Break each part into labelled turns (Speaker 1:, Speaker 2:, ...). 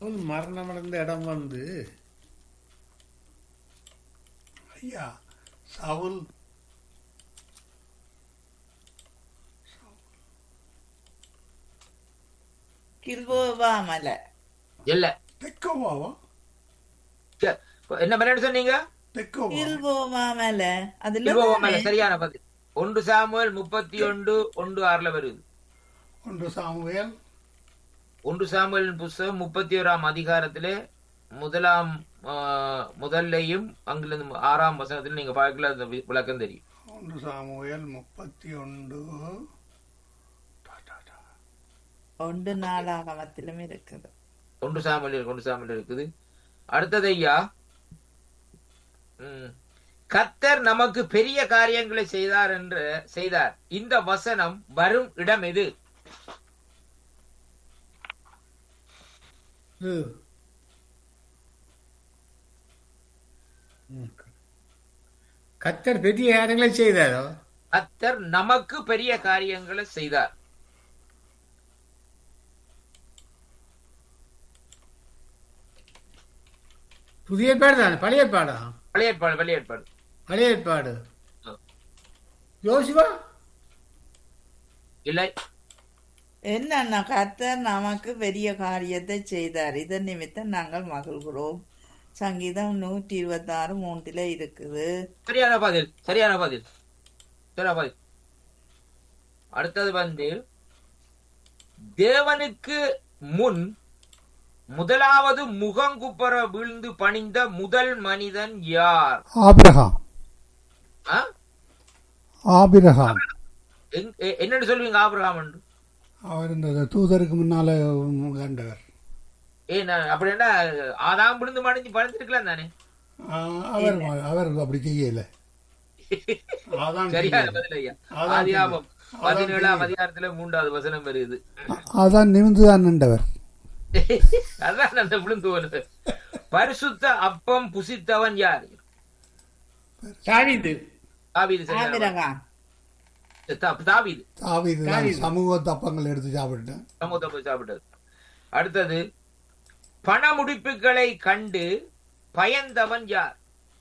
Speaker 1: சவுல் மரணம் அடைந்த இடம் வந்து
Speaker 2: ஐயா சவுல்
Speaker 3: கில்போவா மலை
Speaker 4: இல்ல
Speaker 2: தெக்கோவாவா
Speaker 4: ச- என்ன மலைன்னு சொன்னீங்க
Speaker 2: தெக்கோவா
Speaker 3: கில்போவா மலை அதுல
Speaker 4: திருவோவ மலை சரியான பதில் ஒன்று சாமுவேல் முப்பத்தி ஒன்று ஒன்று ஆறுல வருது
Speaker 2: ஒன்று சாமுவேல்
Speaker 4: ஒன்று சாமுவேலின் புஸ்தகம் முப்பத்தி ஓராம் அதிகாரத்திலே முதலாம் ஆ, முதல்லையும் அங்கிலிருந்து ஆறாம் வசனத்தில் நீங்க பார்க்கல அந்த வி- விளக்கம் தெரியும்
Speaker 2: ஒன்று சாமுவேல் முப்பத்தி ஒன்று
Speaker 3: ஒன்று நாளாகமத்திலும் இருக்குது
Speaker 4: ஒன்று சாமுவேல் இருக்கு ஒன்று சாமுவேல் இருக்குது அடுத்தது ஐயா ம். கர்த்தர் நமக்கு பெரிய காரியங்களை செய்தார் என்று செய்தார் இந்த வசனம் வரும் இடம் எது
Speaker 1: இது ம். கத்தர் பெரிய காரியங்களை செய்தாரோ
Speaker 4: கர்த்தர் நமக்கு பெரிய காரியங்களை செய்தார்
Speaker 1: புதிய ஏற்பாடு தானே பழைய ஏற்பாடா
Speaker 4: பழைய ஏற்பாடு பழைய ஏற்பாடு
Speaker 1: பழைய ஏற்பாடு
Speaker 4: ஆ.
Speaker 1: யோசிவா
Speaker 4: இல்லை
Speaker 3: என்னன்னா கர்த்தர் நமக்கு பெரிய காரியத்தை செய்தார் இதன் நிமித்தம் நாங்கள் மகிழ்கிறோம் சங்கீதம் நூற்றி இருபத்தி ஆறு மூன்றுல இருக்குது
Speaker 4: சரியான பதில் சரியான பதில் சரியான பதில் அடுத்தது வந்து தேவனுக்கு முன் முதலாவது முகங்குப்புற வீழ்ந்து பணிந்த முதல் மனிதன் யார்
Speaker 2: ஆபிரகாம்
Speaker 4: ஆ?
Speaker 2: ஆபிரகாம்
Speaker 4: எங்- எ- என்னன்னு சொல்லுவீங்க ஆபிரகாம் என்று
Speaker 2: அவர் இந்த தூதருக்கு முன்னால கண்டவர்
Speaker 4: ஏ நான் அப்படின்னா ஆதாம் விழுந்து மணிஞ்சு பணிஞ்சிருக்கலாம் தானே
Speaker 2: ஆ, அவர் அவர் அப்படி செய்யல அதான்
Speaker 4: சரியான
Speaker 2: செய்யல.
Speaker 4: பதில் ஐயா
Speaker 2: அதான்
Speaker 4: ஆதியாமம்
Speaker 2: அதான்
Speaker 4: பதினேழாம்
Speaker 2: செய்யல.
Speaker 4: அதிகாரத்துல மூன்றாவது வசனம் வருது
Speaker 2: அதான் நிமிந்துதான் நின்றவர்
Speaker 4: அதான் அந்த விழுந்து போனது பரிசுத்த அப்பம் புசித்தவன் யார்
Speaker 1: தாவீது
Speaker 4: தாவீது சரியான
Speaker 3: ஆபிரகாம்
Speaker 4: பதில். தா- தாவீது
Speaker 2: தாவீது தான்
Speaker 1: தாவீது.
Speaker 2: சமூக தப்பங்கள் எடுத்து சாப்பிட்டேன்
Speaker 4: சமூகத்தை போய் சாப்பிட்டது அடுத்தது பண முடிப்புகளை கண்டு பயந்தவன் யார்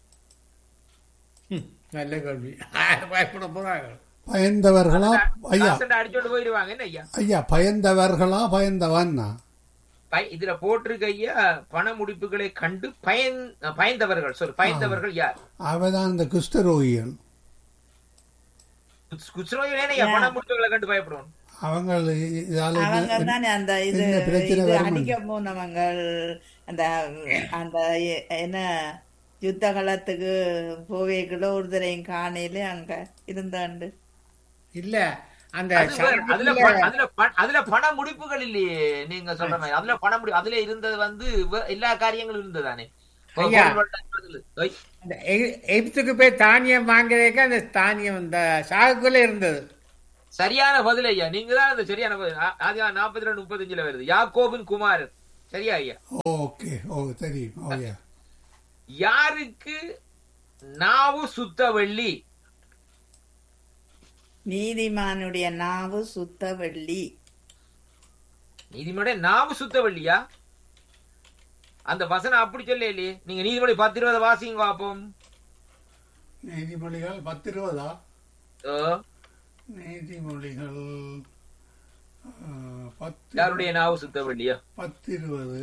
Speaker 1: ம், நல்ல கேள்வி பயப்பட போறாங்க
Speaker 2: பயந்தவர்களா ஐயா
Speaker 4: காசண்டை அடிச்சோண்டு போயிடுவாங்க என்ன ஐயா
Speaker 2: ஐயா பயந்தவர்களா பயந்தவன்னா
Speaker 4: பய- இதுல போட்டிருக்க ஐயா பண முடிப்புகளை கண்டு பயன் பயந்தவர்கள் சொல் பயந்தவர்கள் யார்
Speaker 2: அவதான் இந்த குஷ்டரோகிகள்
Speaker 4: குச்சரோகிகள் ஏன் ஐயா பண முடிப்புகளை கண்டு பயப்படுவோம்
Speaker 2: அவங்க இதால
Speaker 3: அவங்க
Speaker 2: என்ன-
Speaker 3: தானே அந்த இது
Speaker 2: என்ன பிரச்சனை
Speaker 3: இது
Speaker 2: வரும்
Speaker 3: அடிக்க போனவங்க அந்த அந்த எ- என்ன யுத்த காலத்துக்கு போவேக்குள்ள ஒருத்தரையும் காணையில அங்க இருந்தாண்டு
Speaker 1: இல்ல அந்த
Speaker 4: அது வேற. அதுல ப-
Speaker 1: சாப்பிட்டுல-
Speaker 4: அதுல ப- அதுல பண முடிப்புகள் இல்லையே நீங்க சொல்ற மாதிரி அதுல பண முடி அதுல இருந்தது வந்து வே- எல்லா காரியங்களும் இருந்ததானே
Speaker 1: ஐயா.
Speaker 4: ஐ,
Speaker 1: அந்த எகி- எகிப்துக்கு போய் தானியம் வாங்குறதுக்கு அந்த தானியம் இந்த சாகுக்குள்ள இருந்தது
Speaker 4: சரியான பதில் ஐயா நீங்க தான் அந்த சரியான பதில் ஆ- ஆதியா நாற்பத்தி ரெண்டு முப்பத்தஞ்சுல வருது யாக்கோபின் குமாரன் சரியா ஐயா
Speaker 2: ஓகே ஓ தெரியும் ஓயா
Speaker 4: யாருக்கு நாவு சுத்த வெள்ளி
Speaker 3: நீதிமானுடைய நாவு சுத்த வெள்ளி
Speaker 4: நீதிமன்ற நாவு சுத்த வெள்ளியா அந்த வசனம் அப்படி சொல்ல இல்லையே நீங்க நீதிமொழி பத்து இருபது வாசிங்க பார்ப்போம்
Speaker 2: நீதிமொழிகள் பத்து இருபதா
Speaker 4: ஓ,
Speaker 2: நீதிமொழிகள் ஆ, பத்து
Speaker 4: யாருடைய நாவு சுத்த வெள்ளியா
Speaker 2: பத்து இருபது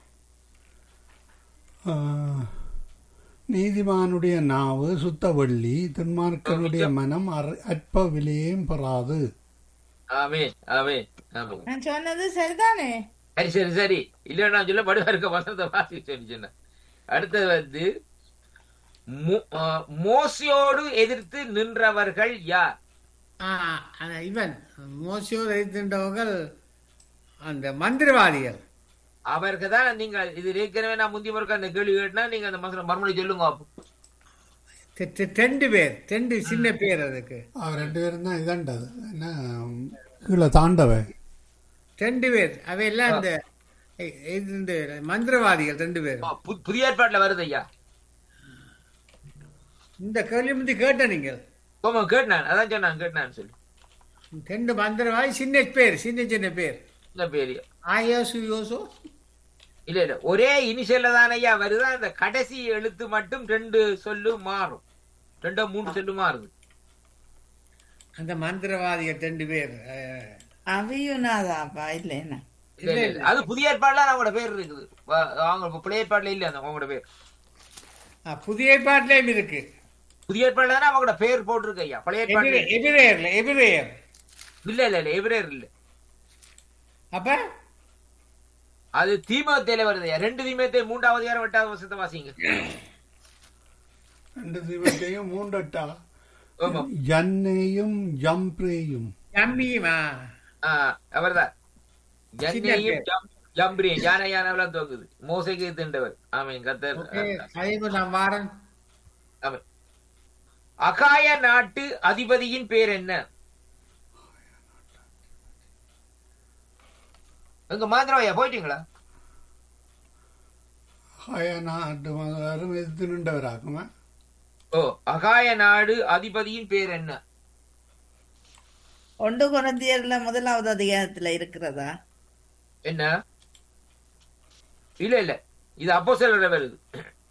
Speaker 2: ஆ, நீதிமானுடைய நாவு சுத்தவள்ளி துன்மார்க்கனுடைய மனம் அற- அற்ப விலையும் பெறாது
Speaker 4: ஆமே ஆமே ஆமே
Speaker 3: நான் சொன்னது சரிதானே
Speaker 4: சரி சரி சரி இல்லைன்னா நான் சொல்ல படுவா இருக்க வசனத்தை வாசி சொல்லி சொன்னேன் அடுத்தது வந்து மோ- ஆ, மோசையோடு எதிர்த்து நின்றவர்கள் யார்
Speaker 1: ஆ, அந்த இவன் மோசியோர் எதிர்த்தவர்கள் அந்த மந்திரவாதிகள்
Speaker 4: அவருக்கு தான் நீங்க இது ஏற்கனவே நான் முந்தி முறைக்கு அந்த கேள்வி கேட்டா நீங்க அந்த மசனம் மறுமொழி சொல்லுங்க அப்போ.
Speaker 1: தெ- தெ- ரெண்டு பேர் ரெண்டு சின்ன பேர் அதுக்கு
Speaker 2: அவர் ரெண்டு பேரும் தான் இதாண்டது என்ன கீழே தாண்டவன்
Speaker 1: ரெண்டு பேர் அவையெல்லாம் இந்த எ- இது இந்த மந்திரவாதிகள் ரெண்டு பேர்
Speaker 4: ஆ, பு- புதிய ஏற்பாட்டுல வருது ஐயா
Speaker 1: இந்த கேள்வி முந்தி கேட்ட நீங்கள்
Speaker 4: கோமா கேட்டான் அதான் சொன்னான் கேட்டான்னு சொல்லி
Speaker 1: ரெண்டு மந்திரவாதி சின்ன பேர் சின்ன சின்ன பேர்
Speaker 4: இந்த பேரு
Speaker 1: ஆயோசு யோசோ
Speaker 4: இல்ல இல்ல ஒரே இனிஷியல்ல தானையா வருதா அந்த கடைசி எழுத்து மட்டும் ரெண்டு சொல்லு மாறும் ரெண்டோ மூணு சொல்லு மாறுது
Speaker 1: அந்த மந்திரவாதிகள் ரெண்டு பேர் அஹ்,
Speaker 3: அவியுனாதாப்பா இல்லைன்னா
Speaker 4: இல்ல, இல்ல, இல்ல. அது புதிய ஏற்பாடுல அவங்களோட பேர் இருக்குது வ- அவங்க பழைய ஏற்பாடுல இல்ல அந்த அவங்களோட பேர்
Speaker 1: ஆ, புதிய ஏற்பாட்டிலேயும் இருக்கு
Speaker 4: புதிய ஏற்பாடுல தானே அவங்களோட பேர் போட்டிருக்கு ஐயா பழைய ஏற்பாடுல
Speaker 1: எபிரே- எபிரேயர்ல எபிரேயர்
Speaker 4: இல்ல இல்ல இல்ல எவரேர் இல்ல
Speaker 1: அப்ப
Speaker 4: அது தீமத்தையில வருது ஐயா ரெண்டு தீமத்தை மூன்றாவது யாரம் எட்டாவது வருஷத்தை வாசிங்க
Speaker 2: ரெண்டு சிவத்தையும் மூண்டட்டா
Speaker 4: ஆமா
Speaker 2: ஜன்னையும் ஜம்ப்ரேயும்
Speaker 1: ஜம்மியுமா
Speaker 4: ஆ, அவர்தான் ஜன்னையும்
Speaker 1: சின்ன
Speaker 4: ஜம்- ஜம்பிரியும் யானை யானவெல்லாம் தோக்குது மோசைக்கு திண்டவர் ஆமீன் கத்தர்
Speaker 1: ஓகே அதே போல நான் வாரன்
Speaker 4: ஆமென். அகாய நாட்டு அதிபதியின் பேர் என்ன எங்க மாத்திரவையா போயிட்டீங்களா
Speaker 2: நாட்டு மகாரும் எதிர்த்து நின்றவராக்குமா
Speaker 4: ஓ அகாய நாடு அதிபதியின் பேர் என்ன
Speaker 3: ஒன்று குழந்தையர்ல முதலாவது அதிகாரத்துல இருக்கிறதா
Speaker 4: என்ன இல்ல இல்ல இது அப்போ வருது